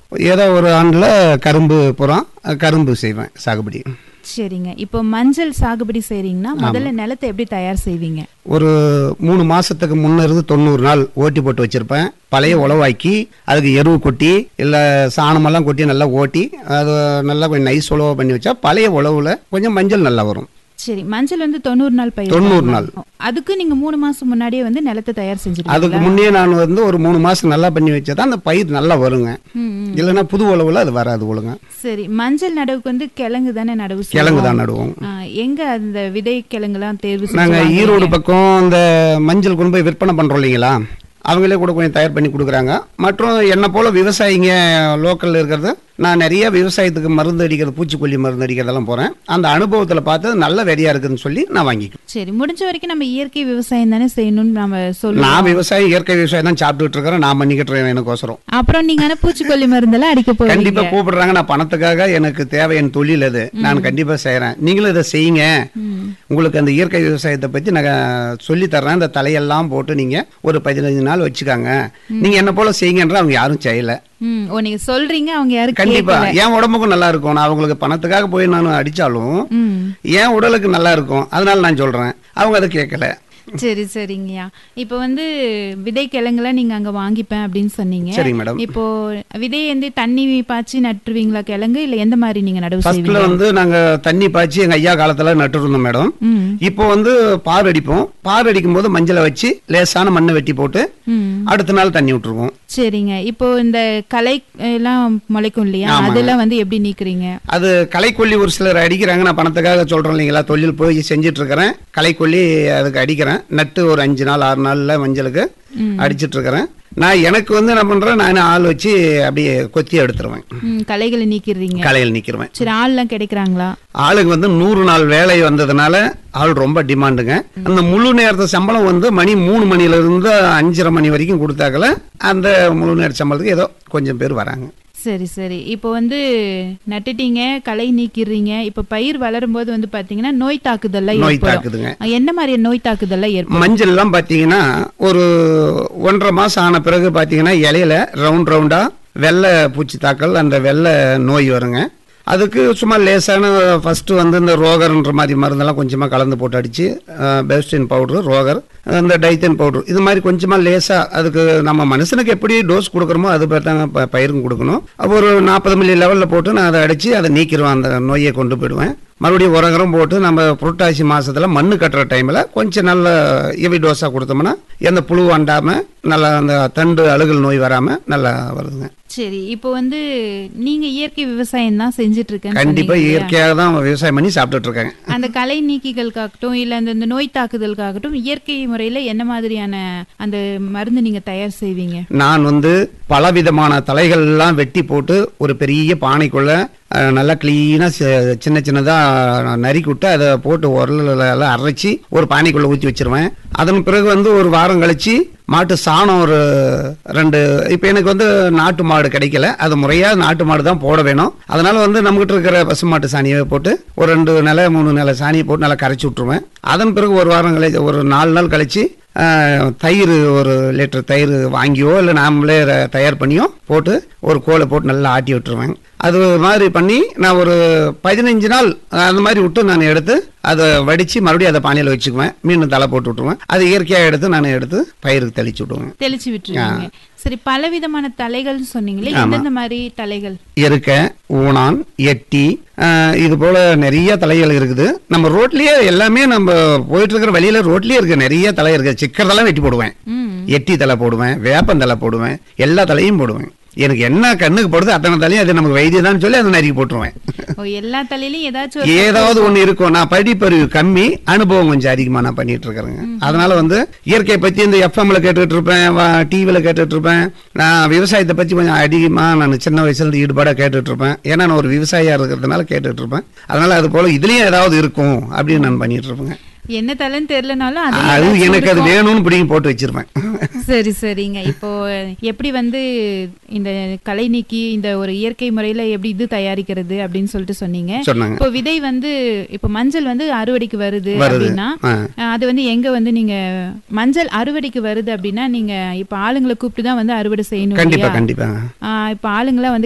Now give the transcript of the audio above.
ஏதோ ஒரு ஆண்டில் கரும்பு புறம் கரும்பு செய்வேன் சாகுபடி சரிங்க இப்போ மஞ்சள் சாகுபடி செய்றீங்கன்னா முதல்ல நிலத்தை எப்படி தயார் செய்வீங்க ஒரு மூணு மாசத்துக்கு முன்ன இருந்து தொண்ணூறு நாள் ஓட்டி போட்டு வச்சிருப்பேன் பழைய உழவாக்கி அதுக்கு எருவு கொட்டி இல்லை சாணமெல்லாம் கொட்டி நல்லா ஓட்டி அது நல்லா கொஞ்சம் நைஸ் உழவு பண்ணி வச்சா பழைய உழவுல கொஞ்சம் மஞ்சள் நல்லா வரும் சரி மஞ்சள் வந்து தொண்ணூறு நாள் பயிர் தொண்ணூறு நாள். அதுக்கு நீங்க மூணு மாசம் முன்னாடியே வந்து நிலத்தை தயார் செஞ்சிருக்கீங்க அதுக்கு முன்னே நான் வந்து ஒரு மூணு மாசம் நல்லா பண்ணி வச்சா தான் அந்த பயிர் நல்லா வருங்க ம், ம். இல்லைன்னா புது உழவுல அது வராது ஒழுங்க சரி மஞ்சள் நடவுக்கு வந்து கிழங்கு தானே நடவு செய்வோம்? கிழங்கு தான் நடுவோம் ஆ, எங்க அந்த விதை கிழங்குலாம் தேர்வு செஞ்சு நாங்க வாங்குறீங்க? ஈரோடு பக்கம் இந்த மஞ்சள் கொண்டு போய் விற்பனை பண்றோம் இல்லைங்களா அவங்களே கூட கொஞ்சம் தயார் பண்ணி கொடுக்குறாங்க மற்றும் என்னை போல விவசாயிங்க லோக்கல்ல இருக்கிறது நான் நிறைய விவசாயத்துக்கு மருந்து அடிக்கிறது பூச்சிக்கொல்லி மருந்து அடிக்கிறதெல்லாம் போறேன் அந்த அனுபவத்துல பார்த்து நல்ல வெறியா இருக்குன்னு சொல்லி நான் வாங்கிக்குவேன் சரி முடிஞ்ச வரைக்கும் நம்ம இயற்கை விவசாயம் தானே செய்யணும்னு நம்ம சொல்லுவோம் நான் விவசாயம் இயற்கை விவசாயம் தான் சாப்பிட்டுட்டு இருக்கிறேன் நான் பண்ணிக்கிட்டு இருக்கேன் எனக்கோசரம் அப்புறம் நீங்க ஆனா பூச்சிக்கொல்லி மருந்தெல்லாம் அடிக்க கண்டிப்பா போறீங்க கூப்பிடுறாங்க நான் பணத்துக்காக எனக்கு தேவை என் தொழில் அது நான் கண்டிப்பா செய்யறேன் நீங்களும் இதை செய்யுங்க உங்களுக்கு அந்த இயற்கை விவசாயத்தை பத்தி நான் சொல்லி தர்றேன் இந்த தலையெல்லாம் போட்டு நீங்க ஒரு பதினஞ்சு நாள் வச்சுக்காங்க நீங்க என்ன போல செய்யுங்கன்ற அவங்க யாரும் செய்யல ம் ஓ நீங்க சொல்றீங்க அவங்க யாரும் கண்டிப்பா கேட்கல என் உடம்புக்கும் நல்லா இருக்கும் நான் அவங்களுக்கு பணத்துக்காக போய் நான் அடிச்சாலும் ம் என் உடலுக்கு நல்லா இருக்கும் அதனால நான் சொல்றேன் அவங்க அதை கேட்கல சரி சரிங்கய்யா இப்போ வந்து விதை கிழங்குலாம் நீங்க அங்க வாங்கிப்பேன் அப்படின்னு சொன்னீங்க சரிங்க மேடம் இப்போ விதை வந்து தண்ணி பாய்ச்சி நட்டுருவீங்களா கிழங்கு இல்ல எந்த மாதிரி நீங்க நடவு ஃபர்ஸ்ட்ல செய்வீங்க வந்து நாங்க தண்ணி பாய்ச்சி எங்க ஐயா காலத்துல நட்டுருந்தோம் மேடம் ம் இப்போ வந்து பார் அடிப்போம் பார் அடிக்கும் போது மஞ்சளை வச்சு லேசான மண்ணை வெட்டி போட்டு ம் அடுத்த நாள் தண்ணி விட்டுருவோம் சரிங்க இப்போ இந்த களை எல்லாம் முளைக்கும் இல்லையா ஆமாங்க. அதெல்லாம் வந்து எப்படி நீக்குறீங்க அது களைக்கொல்லி ஒரு சிலர் அடிக்கிறாங்க நான் பணத்துக்காக சொல்றேன் இல்லைங்களா தொழில் போய் செஞ்சுட்டு இருக்கிறேன் களைக்கொல்லி அதுக்கு அடிக்கிறேன் நட்டு ஒரு அஞ்சு நாள் ஆறு நாள்ல மஞ்சளுக்கு ம். அடிச்சிட்டு இருக்கிறேன் நான் எனக்கு வந்து என்ன பண்றேன் நான் ஆள் வச்சு அப்படியே கொத்தி எடுத்துருவேன் ம் களைகளை நீக்கிடுறீங்க களையில் நிக்கிறேன் சரி ஆள்லாம் கிடைக்கிறாங்களா ஆளுக்கு வந்து நூறு நாள் வேலை வந்ததுனால ஆள் ரொம்ப டிமாண்டுங்க அந்த முழு நேரத்து சம்பளம் வந்து மணி மூணு மணில இருந்து அஞ்சரை மணி வரைக்கும் கொடுத்தாக்கல அந்த முழு நேர சம்பளத்துக்கு ஏதோ கொஞ்சம் பேர் வராங்க சரி சரி இப்போ வந்து நட்டுட்டீங்க களை நீக்கிடுறீங்க இப்போ பயிர் வளரும் போது வந்து பாத்தீங்கன்னா நோய் தாக்குதல்லாம் நோய் ஏற்படும் தாக்குதுங்க என்ன மாதிரி நோய் தாக்குதல்லாம் ஏற்படும் மஞ்சள் எல்லாம் பாத்தீங்கன்னா ஒரு ஒன்றரை மாசம் ஆன பிறகு பாத்தீங்கன்னா இலையில ரவுண்ட் ரவுண்டா வெள்ளை பூச்சி தாக்கல் அந்த வெள்ளை நோய் வருங்க அதுக்கு சும்மா லேசான ஃபர்ஸ்ட் வந்து இந்த ரோகர்ன்ற மாதிரி மருந்தெல்லாம் கொஞ்சமா கலந்து போட்டு அடிச்சு பெஸ்டின் பவுடர் ரோகர் அந்த டைத்தன் பவுடர் இது மாதிரி கொஞ்சமா லேசா அதுக்கு நம்ம மனுஷனுக்கு எப்படி டோஸ் கொடுக்குறோமோ அது பேர் தாங்க ப- பயிருக்கும் கொடுக்கணும் அப்போ ஒரு நாற்பது மில்லி லெவலில் போட்டு நான் அதை அடிச்சு அதை நீக்கிடுவேன் அந்த நோயை கொண்டு போயிடுவேன் மறுபடியும் உரகரம் போட்டு நம்ம புரட்டாசி மாசத்துல மண்ணு கட்டுற டைம்ல கொஞ்சம் நல்ல இவி டோஸா கொடுத்தோம்னா எந்த புழு அண்டாம நல்லா அந்த தண்டு அழுகல் நோய் வராம நல்லா வருதுங்க சரி இப்போ வந்து நீங்க இயற்கை விவசாயம் தான் செஞ்சுட்டு இருக்கேன்னு கண்டிப்பா சொன்னீங்க இல்லையா? இயற்கையாக தான் விவசாயம் பண்ணி சாப்பிட்டுட்டு இருக்காங்க அந்த களை நீக்கிகளுக்காகட்டும் இல்ல அந்த இந்த நோய் தாக்குதலுக்காகட்டும் இயற்கை முறையில என்ன மாதிரியான அந்த மருந்து நீங்க தயார் செய்வீங்க நான் வந்து பலவிதமான தலைகள் எல்லாம் வெட்டி போட்டு ஒரு பெரிய பானைக்குள்ள அஹ், நல்லா கிளீனா சின்ன சின்னதா நறுக்கி விட்டு அதை போட்டு உரல்ல எல்லாம் அரைச்சி ஒரு பானைக்குள்ள ஊற்றி வச்சிருவேன் அதன் பிறகு வந்து ஒரு வாரம் கழிச்சு மாட்டு சாணம் ஒரு ரெண்டு இப்போ எனக்கு வந்து நாட்டு மாடு கிடைக்கல அது முறையா நாட்டு மாடு தான் போட வேணும் அதனால வந்து நம்மகிட்ட இருக்கிற பசுமாட்டு சாணியை போட்டு ஒரு ரெண்டு நிலை மூணு நிலை சாணியை போட்டு நல்லா கரைச்சி விட்டுருவேன் அதன் பிறகு ஒரு வாரம் கழிச்சு ஒரு நாலு நாள் கழிச்சு ஆஹ், தயிர் ஒரு லிட்டர் தயிர் வாங்கியோ இல்லை நாமளே ர- தயார் பண்ணியோ போட்டு ஒரு கோலை போட்டு நல்லா ஆட்டி விட்டுருவேன் அது மாதிரி பண்ணி நான் ஒரு பதினஞ்சு நாள் அந்த மாதிரி விட்டு நான் எடுத்து அதை வடித்து மறுபடியும் அதை பானையில் வச்சுக்குவேன் மீன் தலை போட்டு விட்டுருவேன் அது இயற்கையாக எடுத்து நான் எடுத்து பயிருக்கு தெளிச்சு விட்டுருவேன் தெளிச்சு விட்டுருவீங்க சரி பலவிதமான தலைகள் சொன்னீங்களே எந்தெந்த மாதிரி தலைகள் இருக்க ஊனான் எட்டி ஆஹ், இது போல நிறைய தலைகள் இருக்குது நம்ம ரோட்லயே எல்லாமே நம்ம போயிட்டு இருக்கிற வழியில ரோட்லயே இருக்கு நிறைய தலை இருக்கு சிக்கறதெல்லாம் வெட்டி போடுவேன் ம் எட்டி தலை போடுவேன் வேப்பந்தலை போடுவேன் எல்லா தலையும் போடுவேன் எனக்கு என்ன கண்ணுக்கு படுது அத்தனை தலையும் அது நமக்கு வைத்தியம் தான் சொல்லி அதை நறுக்கி போட்டுருவேன் ஓ எல்லா தலையிலயும் ஏதாச்சும் ஒரு ஏதாவது ஒண்ணு இருக்கும் நான் படிப்பறிவு கம்மி அனுபவம் கொஞ்சம் அதிகமா நான் பண்ணிட்டு இருக்கிறேங்க அதனால வந்து இயற்கையை பத்தி இந்த எஃப்எம்ல கேட்டுட்டு இருப்பேன் டிவில கேட்டுட்டு இருப்பேன் நான் விவசாயத்தை பத்தி கொஞ்சம் அதிகமா நான் சின்ன வயசுல இருந்து ஈடுபாடா கேட்டுட்டு இருப்பேன் ஏன்னா நான் ஒரு விவசாயியா இருக்கிறதுனால கேட்டுட்டு இருப்பேன் அதனால அது போல இதுலயும் ஏதாவது இருக்கும் அப்படின்னு நான் பண்ணிட்டு இருப்பேங்க என்ன தலைன்னு தெரியலனாலும் அது அது ஏதாச்சும் எனக்கு அது இருக்கும். வேணும்னு பிடிங்கி போட்டு வச்சிருப்பேன் சரி சரிங்க இப்போ எப்படி வந்து இந்த களை நீக்கி இந்த ஒரு இயற்கை முறையில எப்படி இது தயாரிக்கிறது அப்படின்னு சொல்லிட்டு சொன்னீங்க சொன்னாங்க இப்போ விதை வந்து இப்போ மஞ்சள் வந்து அறுவடைக்கு வருது வருது அப்படின்னா ஆ. அஹ், அது வந்து எங்க வந்து நீங்க மஞ்சள் அறுவடைக்கு வருது அப்படின்னா நீங்க இப்ப ஆளுங்களை கூப்பிட்டு தான் வந்து அறுவடை செய்யணும் கண்டிப்பா இல்லையா? கண்டிப்பாங்க ஆஹ், இப்ப ஆளுங்களை வந்து